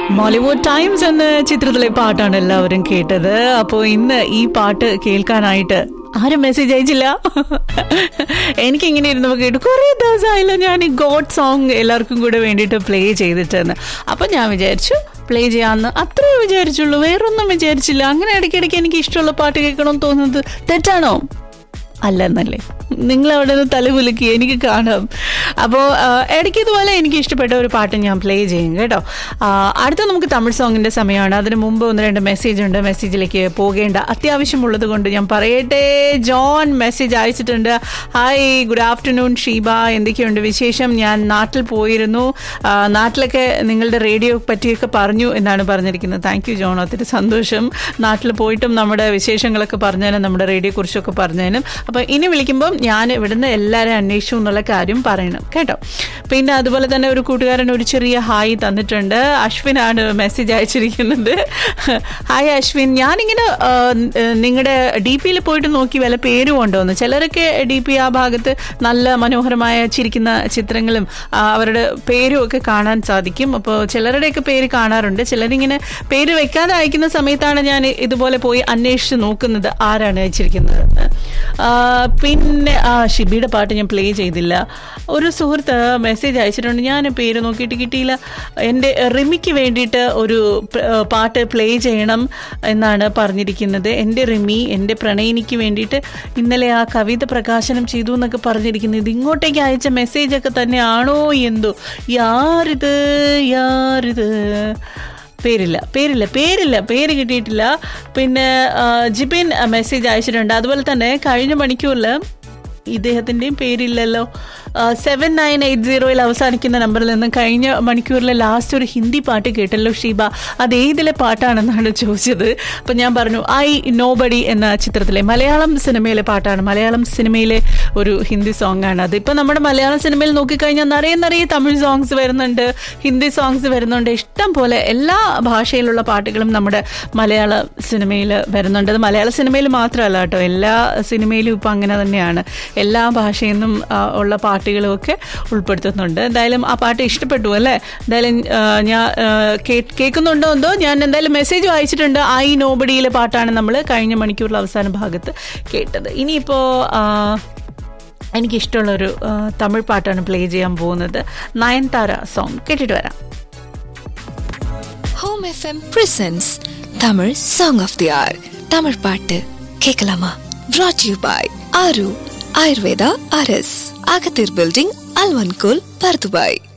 Mollywood times എന്ന ചിത്രത്തിലെ പാട്ടാണ് എല്ലാവരും കേട്ടത് അപ്പോൾ ഇന്ന് ഈ പാട്ട് കേൾക്കാനായിട്ട് ആരും മെസ്സേജ് അയച്ചില്ല എനിക്കിങ്ങനെ ഇരുന്നപ്പോൾ കേട്ടു കുറേ ദിവസമായല്ലോ ഞാൻ ഈ ഗോഡ് സോങ് എല്ലാവർക്കും കൂടെ വേണ്ടിയിട്ട് പ്ലേ ചെയ്തിട്ടെന്ന് അപ്പം ഞാൻ വിചാരിച്ചു പ്ലേ ചെയ്യാമെന്ന് അത്രേ വിചാരിച്ചുള്ളൂ വേറൊന്നും വിചാരിച്ചില്ല അങ്ങനെ ഇടയ്ക്കിടയ്ക്ക് എനിക്ക് ഇഷ്ടമുള്ള പാട്ട് കേൾക്കണമെന്ന് തോന്നുന്നത് തെറ്റാണോ അല്ല എന്നല്ലേ നിങ്ങൾ അവിടെ നിന്ന് തലകുലുക്കി എനിക്ക് കാണാം അപ്പോൾ ഇടയ്ക്ക് ഇതുപോലെ എനിക്ക് ഇഷ്ടപ്പെട്ട ഒരു പാട്ട് ഞാൻ പ്ലേ ചെയ്യും കേട്ടോ ആ, അടുത്ത നമുക്ക് തമിഴ് സോങ്ങിൻ്റെ സമയമാണ് അതിന് മുമ്പ് ഒന്ന് രണ്ട് മെസ്സേജ് ഉണ്ട് മെസ്സേജിലേക്ക് പോകേണ്ട അത്യാവശ്യമുള്ളത് കൊണ്ട് ഞാൻ പറയട്ടെ ജോൺ മെസ്സേജ് അയച്ചിട്ടുണ്ട് ഹായ് ഗുഡ് ആഫ്റ്റർനൂൺ ഷീബ എന്തൊക്കെയുണ്ട് വിശേഷം ഞാൻ നാട്ടിൽ പോയിരുന്നു ആ, നാട്ടിലൊക്കെ നിങ്ങളുടെ റേഡിയോ പറ്റിയൊക്കെ പറഞ്ഞു എന്നാണ് പറഞ്ഞിരിക്കുന്നത് താങ്ക് യു ജോൺ ഒത്തിരി സന്തോഷം നാട്ടിൽ പോയിട്ടും നമ്മുടെ വിശേഷങ്ങളൊക്കെ പറഞ്ഞതിനും നമ്മുടെ റേഡിയോ കുറിച്ചൊക്കെ പറഞ്ഞതിനും അപ്പോൾ ഇനി വിളിക്കുമ്പം ഞാൻ ഇവിടുന്ന് എല്ലാവരെയും അന്വേഷിച്ചു എന്നുള്ള കാര്യം പറയണം കേട്ടോ പിന്നെ അതുപോലെ തന്നെ ഒരു കൂട്ടുകാരൻ ഒരു ചെറിയ ഹായ് തന്നിട്ടുണ്ട് അശ്വിനാണ് മെസ്സേജ് അയച്ചിരിക്കുന്നത് ഹായ് അശ്വിൻ ഞാനിങ്ങനെ നിങ്ങളുടെ ഡി പിയിൽ പോയിട്ട് നോക്കി വല്ല പേരും ഉണ്ടോന്ന് ചിലരൊക്കെ ഡി പി ആ ഭാഗത്ത് നല്ല മനോഹരമായ ചിരിക്കുന്ന ചിത്രങ്ങളും ആ, അവരുടെ പേരും ഒക്കെ കാണാൻ സാധിക്കും അപ്പോൾ ചിലരുടെയൊക്കെ പേര് കാണാറുണ്ട് ചിലരിങ്ങനെ പേര് വെക്കാതെ അയക്കുന്ന സമയത്താണ് ഞാൻ ഇതുപോലെ പോയി അന്വേഷിച്ച് നോക്കുന്നത് ആരാണ് അയച്ചിരിക്കുന്നത് എന്ന്. ആ, പിന്നെ ആ ഷിബിയുടെ പാട്ട് ഞാൻ പ്ലേ ചെയ്തില്ല ഒരു സുഹൃത്ത് മെസ്സേജ് അയച്ചിട്ടുണ്ട് ഞാൻ പേര് നോക്കിയിട്ട് കിട്ടിയില്ല എൻ്റെ റിമിക്ക് വേണ്ടിയിട്ട് ഒരു പ- ആ, പാട്ട് പ്ലേ ചെയ്യണം എന്നാണ് പറഞ്ഞിരിക്കുന്നത് എൻ്റെ റിമി എൻ്റെ പ്രണയിനിക്ക് വേണ്ടിയിട്ട് ഇന്നലെ ആ കവിത പ്രകാശനം ചെയ്തു എന്നൊക്കെ പറഞ്ഞിരിക്കുന്നത് ഇത് ഇങ്ങോട്ടേക്ക് അയച്ച മെസ്സേജൊക്കെ തന്നെയാണോ എന്തോ യാരിത് യാരിത് പേരില്ല പേരില്ല പേരില്ല പേര് കിട്ടിയിട്ടില്ല പിന്നെ ആ, ജിബിൻ മെസ്സേജ് അയച്ചിട്ടുണ്ട് അതുപോലെ തന്നെ കഴിഞ്ഞ മണിക്കൂറിൽ ഇദ്ദേഹത്തിൻ്റെയും പേരില്ലല്ലോ സെവൻ നയൻ എയ്റ്റ് സീറോയിൽ അവസാനിക്കുന്ന നമ്പറിൽ നിന്ന് കഴിഞ്ഞ മണിക്കൂറിലെ ലാസ്റ്റ് ഒരു ഹിന്ദി പാട്ട് കേട്ടല്ലോ ഷീബ അത് ഏതിലെ പാട്ടാണെന്നാണ് ചോദിച്ചത് അപ്പം ഞാൻ പറഞ്ഞു ഐ നോബഡി എന്ന ചിത്രത്തിലെ മലയാളം സിനിമയിലെ പാട്ടാണ് മലയാളം സിനിമയിലെ ഒരു ഹിന്ദി സോങ് ആണ് അത് ഇപ്പം നമ്മുടെ മലയാളം സിനിമയിൽ നോക്കിക്കഴിഞ്ഞാൽ നിറയെ നിറയെ തമിഴ് സോങ്സ് വരുന്നുണ്ട് ഹിന്ദി സോങ്സ് വരുന്നുണ്ട് ഇഷ്ടം പോലെ എല്ലാ ഭാഷയിലുള്ള പാട്ടുകളും നമ്മുടെ മലയാള സിനിമയിൽ വരുന്നുണ്ട് അത് മലയാള സിനിമയിൽ മാത്രമല്ല കേട്ടോ എല്ലാ സിനിമയിലും ഇപ്പം അങ്ങനെ തന്നെയാണ് എല്ലാ ഭാഷയിൽ നിന്നും ആ, ഉള്ള പാട്ടുകളും ഒക്കെ ഉൾപ്പെടുത്തുന്നുണ്ട് എന്തായാലും ആ പാട്ട് ഇഷ്ടപ്പെട്ടു അല്ലേ എന്തായാലും ആ, ഞാൻ ആ, കേ- കേൾക്കുന്നുണ്ടോ എന്തോ ഞാൻ എന്തായാലും മെസ്സേജ് വായിച്ചിട്ടുണ്ട് ഐ നോബഡിയിലെ പാട്ടാണ് നമ്മൾ കഴിഞ്ഞ മണിക്കൂറിൽ അവസാന ഭാഗത്ത് കേട്ടത് ഇനിയിപ്പോൾ എനിക്കിഷ്ടമുള്ളൊരു ആ, തമിഴ് പാട്ടാണ് പ്ലേ ചെയ്യാൻ പോകുന്നത് നയൻതാര സോങ് കേട്ടിട്ട് വരാം home F M presents Tamil song of the hour Tamil பாட்டு கேட்கலாமா brought யூ பாய் ஆரு ஆயுர்வேதா அரஸ் அகத்தீர் பில்டிங் அல்வன்கோல் பர்துபாய்